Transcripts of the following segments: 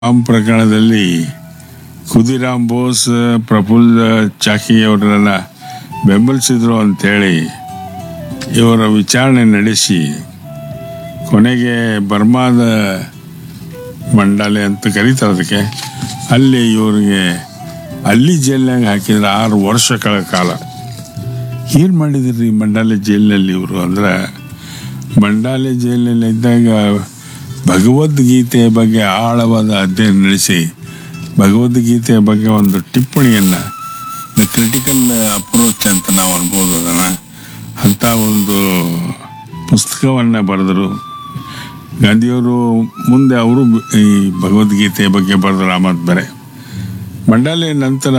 bomb ಪ್ರಕರಣದಲ್ಲಿ ಖುದಿರಾಮ್ ಬೋಸ್ ಪ್ರಫುಲ್ಲ ಚಾಕಿ ಅವರನ್ನ ಬೆಂಬಲಿಸಿದ್ರು ಅಂತೇಳಿ ಇವರ ವಿಚಾರಣೆ ನಡೆಸಿ ಕೊನೆಗೆ ಬರ್ಮಾದ ಮಂಡಾಲೆ ಅಂತ ಕರೀತಾರೆ ಅದಕ್ಕೆ ಅಲ್ಲಿ ಇವರಿಗೆ ಅಲ್ಲಿ ಜೈಲ್ನಾಗ ಹಾಕಿದ್ರೆ ಆರು ವರ್ಷಗಳ ಕಾಲ ಏನು ಮಾಡಿದ್ರಿ ಮಂಡಾಲೆ ಜೈಲಿನಲ್ಲಿ ಇವರು ಅಂದ್ರೆ ಮಂಡಾಲೆ ಜೈಲಿನಲ್ಲಿ ಇದ್ದಾಗ ಭಗವದ್ಗೀತೆಯ ಬಗ್ಗೆ ಆಳವಾದ ಅಧ್ಯಯನ ನಡೆಸಿ ಭಗವದ್ಗೀತೆಯ ಬಗ್ಗೆ ಒಂದು ಟಿಪ್ಪಣಿಯನ್ನು ಕ್ರಿಟಿಕಲ್ ಅಪ್ರೋಚ್ ಅಂತ ನಾವು ಅನ್ಬೋದು ಅದನ್ನು ಅಂಥ ಒಂದು ಪುಸ್ತಕವನ್ನು ಬರೆದರು ಗಾಂಧಿಯವರು ಮುಂದೆ ಅವರು ಈ ಭಗವದ್ಗೀತೆಯ ಬಗ್ಗೆ ಬರೆದರು ಆ ಮಾತು ಬೇರೆ ಮಂಡಾಲೆ ನಂತರ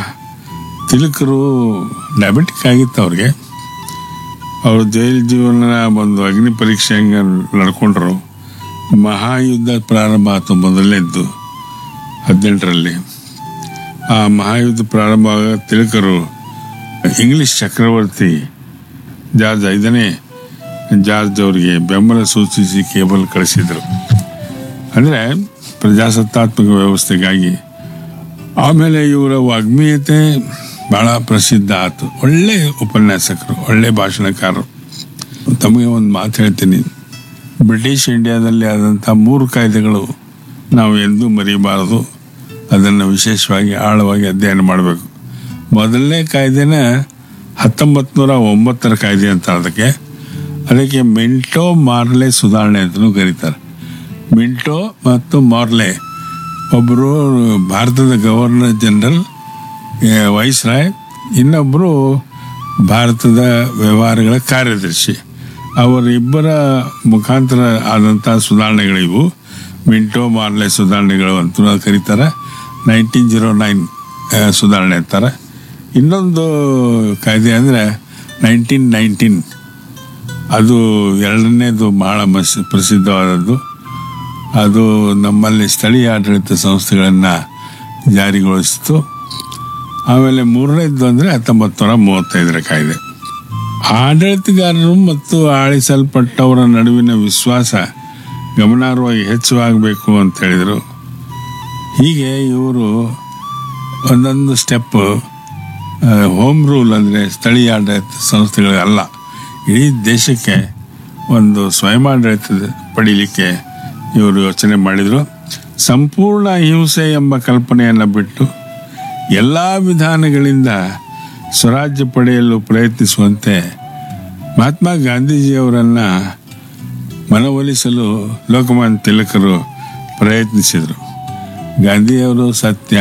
ತಿಲಕರು ಡಯಾಬಿಟಿಕ್ ಆಗಿತ್ತು ಅವ್ರಿಗೆ ಅವರು ಜೈಲ್ ಜೀವನ ಒಂದು ಅಗ್ನಿ ಪರೀಕ್ಷೆ ಹಂಗೆ ನಡ್ಕೊಂಡ್ರು ಮಹಾಯುದ್ಧ ಪ್ರಾರಂಭ ಆಯ್ತು ಮೊದಲನೇದ್ದು ಹದಿನೆಂಟರಲ್ಲಿ ಆ ಮಹಾಯುದ್ಧ ಪ್ರಾರಂಭ ಆಗ ತಿಲಕರು ಇಂಗ್ಲಿಷ್ ಚಕ್ರವರ್ತಿ ಜಾರ್ಜ್ ಐದನೇ ಜಾರ್ಜ್ ಅವರಿಗೆ ಬೆಂಬಲ ಸೂಚಿಸಿ ಕೇಬಲ್ ಕಳಿಸಿದರು ಅಂದರೆ ಪ್ರಜಾಸತ್ತಾತ್ಮಕ ವ್ಯವಸ್ಥೆಗಾಗಿ ಆಮೇಲೆ ಇವರ ವಾಗ್ಮೀಯತೆ ಬಹಳ ಪ್ರಸಿದ್ಧ ಆಯ್ತು ಒಳ್ಳೆ ಉಪನ್ಯಾಸಕರು ಒಳ್ಳೆ ಭಾಷಣಕಾರರು ತಮಗೆ ಒಂದು ಮಾತು ಹೇಳ್ತೀನಿ ಬ್ರಿಟಿಷ್ ಇಂಡಿಯಾದಲ್ಲಿ ಆದಂಥ ಮೂರು ಕಾಯ್ದೆಗಳು ನಾವು ಎಂದೂ ಮರಿಬಾರದು ಅದನ್ನು ವಿಶೇಷವಾಗಿ ಆಳವಾಗಿ ಅಧ್ಯಯನ ಮಾಡಬೇಕು ಮೊದಲನೇ ಕಾಯ್ದೆನ ಹತ್ತೊಂಬತ್ತು ನೂರ ಒಂಬತ್ತರ ಕಾಯ್ದೆ ಅಂತ ಅದಕ್ಕೆ ಅದಕ್ಕೆ ಮಿಂಟೋ ಮಾರ್ಲೆ ಸುಧಾರಣೆ ಅಂತಲೂ ಕರೀತಾರೆ ಮಿಂಟೋ ಮತ್ತು ಮಾರ್ಲೆ ಒಬ್ಬರು ಭಾರತದ ಗವರ್ನರ್ ಜನರಲ್ ವೈಸ್ ರಾಯ್ ಇನ್ನೊಬ್ಬರು ಭಾರತದ ವ್ಯವಹಾರಗಳ ಕಾರ್ಯದರ್ಶಿ ಅವರಿಬ್ಬರ ಮುಖಾಂತರ ಆದಂಥ ಸುಧಾರಣೆಗಳಿವು ಮಿಂಟೋ ಮಾರ್ಲೆ ಸುಧಾರಣೆಗಳು ಅಂತ ಕರೀತಾರೆ ನೈನ್ಟೀನ್ ಜೀರೋ ನೈನ್ ಸುಧಾರಣೆ ಅಂತಾರೆ ಇನ್ನೊಂದು ಕಾಯ್ದೆ ಅಂದರೆ ನೈನ್ಟೀನ್ ನೈನ್ಟೀನ್ ಅದು ಎರಡನೇದು ಬಹಳ ಮಸ್ ಪ್ರಸಿದ್ಧವಾದದ್ದು ಅದು ನಮ್ಮಲ್ಲಿ ಸ್ಥಳೀಯ ಆಡಳಿತ ಸಂಸ್ಥೆಗಳನ್ನು ಜಾರಿಗೊಳಿಸಿತು ಆಮೇಲೆ ಮೂರನೇದ್ದು ಅಂದರೆ ಹತ್ತೊಂಬತ್ತು ನೂರ ಮೂವತ್ತೈದರ ಕಾಯ್ದೆ ಆಡಳಿತಗಾರರು ಮತ್ತು ಆಳಿಸಲ್ಪಟ್ಟವರ ನಡುವಿನ ವಿಶ್ವಾಸ ಗಮನಾರ್ಹವಾಗಿ ಹೆಚ್ಚಾಗಬೇಕು ಅಂತ ಹೇಳಿದರು ಹೀಗೆ ಇವರು ಒಂದೊಂದು ಸ್ಟೆಪ್ ಹೋಮ್ ರೂಲ್ ಅಂದರೆ ಸ್ಥಳೀಯ ಆಡಳಿತ ಸಂಸ್ಥೆಗಳಲ್ಲ ಇಡೀ ದೇಶಕ್ಕೆ ಒಂದು ಸ್ವಯಮಾಡಳಿತ ಪಡೀಲಿಕ್ಕೆ ಇವರು ಯೋಚನೆ ಮಾಡಿದರು ಸಂಪೂರ್ಣ ಅಹಿಂಸೆ ಎಂಬ ಕಲ್ಪನೆಯನ್ನು ಬಿಟ್ಟು ಎಲ್ಲ ವಿಧಾನಗಳಿಂದ ಸ್ವರಾಜ್ಯ ಪಡೆಯಲು ಪ್ರಯತ್ನಿಸುವಂತೆ ಮಹಾತ್ಮ ಗಾಂಧೀಜಿಯವರನ್ನು ಮನವೊಲಿಸಲು ಲೋಕಮಾನ್ಯ ತಿಲಕರು ಪ್ರಯತ್ನಿಸಿದರು ಗಾಂಧಿಯವರು ಸತ್ಯ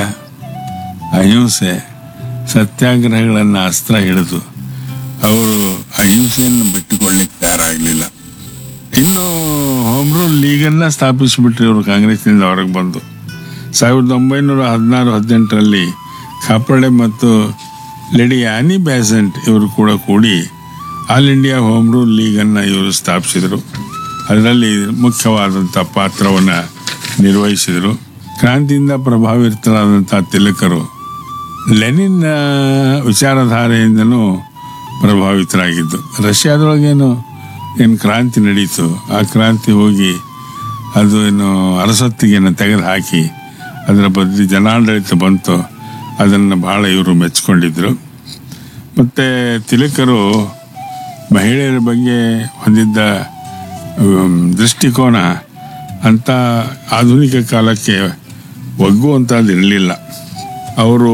ಅಹಿಂಸೆ ಸತ್ಯಾಗ್ರಹಗಳನ್ನು ಅಸ್ತ್ರ ಹಿಡಿದು ಅವರು ಅಹಿಂಸೆಯನ್ನು ಬಿಟ್ಟುಕೊಳ್ಳಿಕ್ಕೆ ತಯಾರಾಗಲಿಲ್ಲ ಇನ್ನು ಹೋಮ್ ರೂಲ್ ಲೀಗನ್ನ ಸ್ಥಾಪಿಸಿಬಿಟ್ರು ಇವರು ಕಾಂಗ್ರೆಸ್ನಿಂದ ಹೊರಗೆ ಬಂದು ಸಾವಿರದ ಒಂಬೈನೂರ ಹದಿನಾರು ಹದಿನೆಂಟರಲ್ಲಿ ಕಾಪರ್ಡೆ ಮತ್ತು ಲೇಡಿ ಆನಿ ಬ್ಯಾಸೆಂಟ್ ಇವರು ಕೂಡ ಕೂಡಿ ಆಲ್ ಇಂಡಿಯಾ ಹೋಮ್ ರೂಲ್ ಲೀಗನ್ನು ಇವರು ಸ್ಥಾಪಿಸಿದರು ಅದರಲ್ಲಿ ಮುಖ್ಯವಾದಂಥ ಪಾತ್ರವನ್ನು ನಿರ್ವಹಿಸಿದರು ಕ್ರಾಂತಿಯಿಂದ ಪ್ರಭಾವಿತರಾದಂಥ ತಿಲಕರು ಲೆನಿನ್ ವಿಚಾರಧಾರೆಯಿಂದನೂ ಪ್ರಭಾವಿತರಾಗಿದ್ದು ರಷ್ಯಾದೊಳಗೇನು ಏನು ಕ್ರಾಂತಿ ನಡೀತು ಆ ಕ್ರಾಂತಿ ಹೋಗಿ ಅದು ಏನು ಅರಸತ್ತಿಗೆಯನ್ನು ತೆಗೆದು ಹಾಕಿ ಅದರ ಬದಲು ಜನಾಡಳಿತ ಬಂತು ಅದನ್ನು ಬಹಳ ಇವರು ಮೆಚ್ಕೊಂಡಿದ್ರು ಮತ್ತು ತಿಲಕರು ಮಹಿಳೆಯರ ಬಗ್ಗೆ ಹೊಂದಿದ್ದ ದೃಷ್ಟಿಕೋನ ಅಂಥ ಆಧುನಿಕ ಕಾಲಕ್ಕೆ ಒಗ್ಗುವಂಥದ್ದು ಇರಲಿಲ್ಲ ಅವರು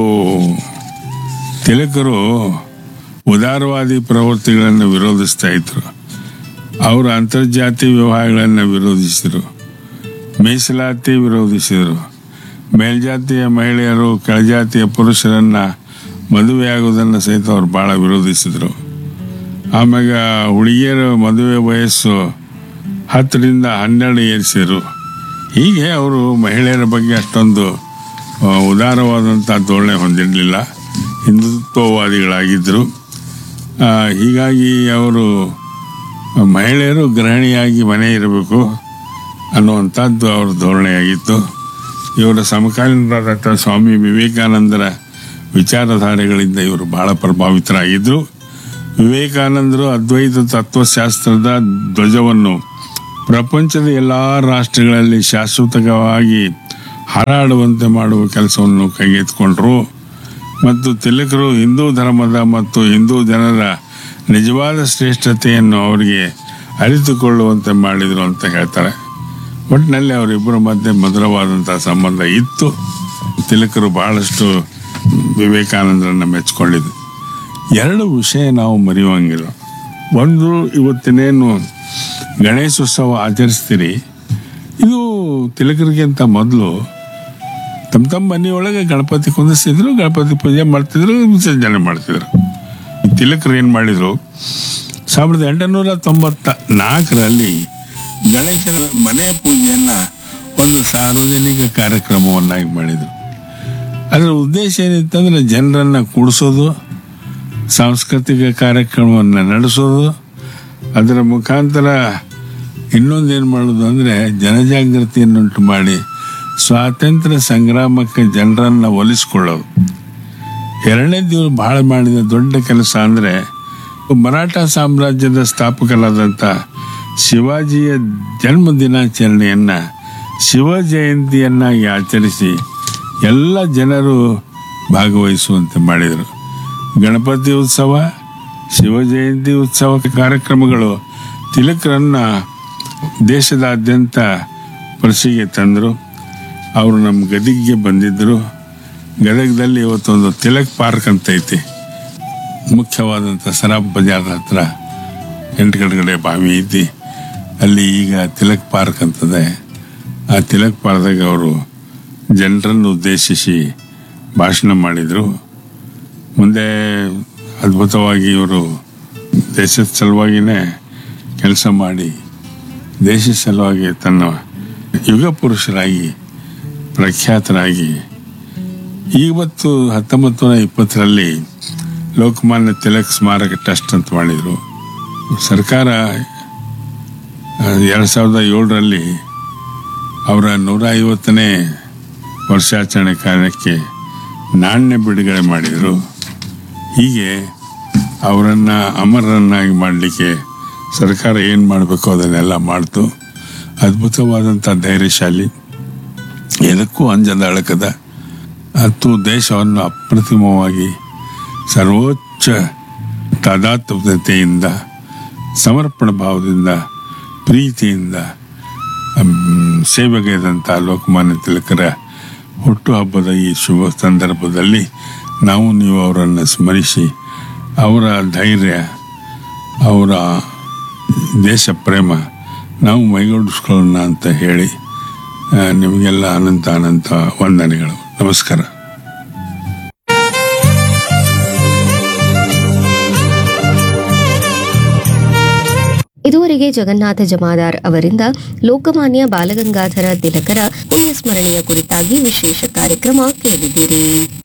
ತಿಲಕರು ಉದಾರವಾದಿ ಪ್ರವೃತ್ತಿಗಳನ್ನು ವಿರೋಧಿಸ್ತಾ ಇದ್ರು ಅವರು ಅಂತರ್ಜಾತಿ ವ್ಯವಹಾರಗಳನ್ನು ವಿರೋಧಿಸಿದರು ಮೀಸಲಾತಿ ವಿರೋಧಿಸಿದರು ಮೇಲ್ಜಾತಿಯ ಮಹಿಳೆಯರು ಕೆಳಜಾತಿಯ ಪುರುಷರನ್ನು ಮದುವೆಯಾಗುವುದನ್ನು ಸಹಿತ ಅವರು ಭಾಳ ವಿರೋಧಿಸಿದರು ಆಮ್ಯಾಗ ಹುಡುಗಿಯರ ಮದುವೆ ವಯಸ್ಸು ಹತ್ತರಿಂದ ಹನ್ನೆರಡು ಏರಿಸಿದರು ಹೀಗೆ ಅವರು ಮಹಿಳೆಯರ ಬಗ್ಗೆ ಅಷ್ಟೊಂದು ಉದಾರವಾದಂಥ ಧೋರಣೆ ಹೊಂದಿರಲಿಲ್ಲ ಹಿಂದುತ್ವವಾದಿಗಳಾಗಿದ್ದರು ಹೀಗಾಗಿ ಅವರು ಮಹಿಳೆಯರು ಗೃಹಿಣಿಯಾಗಿ ಮನೆ ಇರಬೇಕು ಅನ್ನುವಂಥದ್ದು ಅವ್ರ ಧೋರಣೆಯಾಗಿತ್ತು ಇವರ ಸಮಕಾಲೀನರಾದಂಥ ಸ್ವಾಮಿ ವಿವೇಕಾನಂದರ ವಿಚಾರಧಾರೆಗಳಿಂದ ಇವರು ಬಹಳ ಪ್ರಭಾವಿತರಾಗಿದ್ದರು ವಿವೇಕಾನಂದರು ಅದ್ವೈತ ತತ್ವಶಾಸ್ತ್ರದ ಧ್ವಜವನ್ನು ಪ್ರಪಂಚದ ಎಲ್ಲ ರಾಷ್ಟ್ರಗಳಲ್ಲಿ ಶಾಶ್ವತವಾಗಿ ಹಾರಾಡುವಂತೆ ಮಾಡುವ ಕೆಲಸವನ್ನು ಕೈಗೆತ್ತಿಕೊಂಡ್ರು ಮತ್ತು ತಿಲಕರು ಹಿಂದೂ ಧರ್ಮದ ಮತ್ತು ಹಿಂದೂ ಜನರ ನಿಜವಾದ ಶ್ರೇಷ್ಠತೆಯನ್ನು ಅವರಿಗೆ ಅರಿತುಕೊಳ್ಳುವಂತೆ ಮಾಡಿದರು ಅಂತ ಹೇಳ್ತಾರೆ ಒಟ್ಟಿನಲ್ಲಿ ಅವರಿಬ್ಬರ ಮಧ್ಯೆ ಮಧುರವಾದಂಥ ಸಂಬಂಧ ಇತ್ತು ತಿಲಕರು ಬಹಳಷ್ಟು ವಿವೇಕಾನಂದರನ್ನು ಮೆಚ್ಚಿಕೊಂಡಿದ್ದು ಎರಡು ವಿಷಯ ನಾವು ಮರೆಯುವಂಗಿಲ್ಲ ಒಂದು ಇವತ್ತಿನೇನು ಗಣೇಶೋತ್ಸವ ಆಚರಿಸ್ತೀರಿ ಇದು ತಿಲಕರಿಗಿಂತ ಮೊದಲು ತಮ್ಮ ತಮ್ಮ ಮನೆಯೊಳಗೆ ಗಣಪತಿ ಕುಂದಿಸ್ತಿದ್ರು ಗಣಪತಿ ಪೂಜೆ ಮಾಡ್ತಿದ್ರು ವಿಸರ್ಜನೆ ಮಾಡ್ತಿದ್ರು ಈ ತಿಲಕರು ಏನು ಮಾಡಿದರು ಸಾವಿರದ ಎಂಟುನೂರ ತೊಂಬತ್ತ ನಾಲ್ಕರಲ್ಲಿ ಗಣೇಶನ ಮನೆ ಪೂಜೆಯನ್ನು ಒಂದು ಸಾರ್ವಜನಿಕ ಕಾರ್ಯಕ್ರಮವನ್ನಾಗಿ ಮಾಡಿದರು ಅದರ ಉದ್ದೇಶ ಏನಿತ್ತಂದ್ರೆ ಜನರನ್ನು ಕೂಡಿಸೋದು ಸಾಂಸ್ಕೃತಿಕ ಕಾರ್ಯಕ್ರಮವನ್ನು ನಡೆಸೋದು ಅದರ ಮುಖಾಂತರ ಇನ್ನೊಂದೇನು ಮಾಡೋದು ಅಂದರೆ ಜನಜಾಗೃತಿಯನ್ನುಂಟು ಮಾಡಿ ಸ್ವಾತಂತ್ರ್ಯ ಸಂಗ್ರಾಮಕ್ಕೆ ಜನರನ್ನು ಒಲಿಸ್ಕೊಳ್ಳೋದು ಎರಡನೇ ದಿವಸ ಬಹಳ ಮಾಡಿದ ದೊಡ್ಡ ಕೆಲಸ ಅಂದರೆ ಮರಾಠ ಸಾಮ್ರಾಜ್ಯದ ಸ್ಥಾಪಕರಾದಂಥ ಶಿವಾಜಿಯ ಜನ್ಮ ದಿನಾಚರಣೆಯನ್ನು ಶಿವ ಜಯಂತಿಯನ್ನಾಗಿ ಆಚರಿಸಿ ಎಲ್ಲ ಜನರು ಭಾಗವಹಿಸುವಂತೆ ಮಾಡಿದರು ಗಣಪತಿ ಉತ್ಸವ ಶಿವ ಜಯಂತಿ ಉತ್ಸವ ಕಾರ್ಯಕ್ರಮಗಳು ತಿಲಕರನ್ನ ದೇಶದಾದ್ಯಂತ ಪರಿಸಿಗೆ ತಂದರು ಅವರು ನಮ್ಮ ಗದಿಗೆ ಬಂದಿದ್ದರು ಗದಗದಲ್ಲಿ ಇವತ್ತೊಂದು ತಿಲಕ್ ಪಾರ್ಕ್ ಅಂತ ಐತಿ ಮುಖ್ಯವಾದಂಥ ಸರಾಬ್ ಬಜಾರ್ ಹತ್ರ ಎಂಟು ಕಡೆ ಬಾವಿ ಐತಿ ಅಲ್ಲಿ ಈಗ ತಿಲಕ್ ಪಾರ್ಕ್ ಅಂತದೆ ಆ ತಿಲಕ್ ಪಾರ್ಕ್ದಾಗ ಅವರು ಜನರನ್ನು ಉದ್ದೇಶಿಸಿ ಭಾಷಣ ಮಾಡಿದರು ಮುಂದೆ ಅದ್ಭುತವಾಗಿ ಇವರು ದೇಶದ ಸಲುವಾಗಿಯೇ ಕೆಲಸ ಮಾಡಿ ದೇಶದ ಸಲುವಾಗಿ ತನ್ನ ಯುಗ ಪುರುಷರಾಗಿ ಪ್ರಖ್ಯಾತರಾಗಿ ಇವತ್ತು ಹತ್ತೊಂಬತ್ತು ನೂರ ಇಪ್ಪತ್ತರಲ್ಲಿ ಲೋಕಮಾನ್ಯ ತಿಲಕ್ ಸ್ಮಾರಕ ಟ್ರಸ್ಟ್ ಅಂತ ಮಾಡಿದರು ಸರ್ಕಾರ ಎರಡು ಸಾವಿರದ ಏಳರಲ್ಲಿ ಅವರ ನೂರ ಐವತ್ತನೇ ವರ್ಷಾಚರಣೆ ಕಾರ್ಯಕ್ಕೆ ನಾಣ್ಯ ಬಿಡುಗಡೆ ಮಾಡಿದರು ಹೀಗೆ ಅವರನ್ನು ಅಮರರನ್ನಾಗಿ ಮಾಡಲಿಕ್ಕೆ ಸರ್ಕಾರ ಏನು ಮಾಡಬೇಕು ಅದನ್ನೆಲ್ಲ ಮಾಡ್ತು ಅದ್ಭುತವಾದಂಥ ಧೈರ್ಯಶಾಲಿ ಎದಕ್ಕೂ ಅಂಜದ ಅಳಕದ ಮತ್ತು ದೇಶವನ್ನು ಅಪ್ರತಿಮವಾಗಿ ಸರ್ವೋಚ್ಚ ತಾದಾತ್ಮ್ಯತೆಯಿಂದ ಸಮರ್ಪಣ ಭಾವದಿಂದ ಪ್ರೀತಿಯಿಂದ ಮ್, ಸೇವೆಗೈದಂಥ ಲೋಕಮಾನ್ಯ ತಿಲಕರ ಹುಟ್ಟುಹಬ್ಬದ ಈ ಶುಭ ಸಂದರ್ಭದಲ್ಲಿ ನಾವು ನೀವು ಅವರನ್ನು ಸ್ಮರಿಸಿ ಅವರ ಧೈರ್ಯ ಅವರ ದೇಶ ಪ್ರೇಮ ನಾವು ಮೈಗೂಡಿಸ್ಕೊಳ್ಳೋಣ ಅಂತ ಹೇಳಿ ಆ, ನಿಮಗೆಲ್ಲ ಅನಂತ ಅನಂತ ವಂದನೆಗಳು ನಮಸ್ಕಾರ ಇದುವರೆಗೆ ಜಗನ್ನಾಥ ಜಮಾದಾರ್ ಅವರಿಂದ ಲೋಕಮಾನ್ಯ ಬಾಲಗಂಗಾಧರ ತಿಲಕರ ಪುಣ್ಯಸ್ಮರಣೆಯ ಕುರಿತಾಗಿ ವಿಶೇಷ ಕಾರ್ಯಕ್ರಮ ಕೇಳಿದ್ದೀರಿ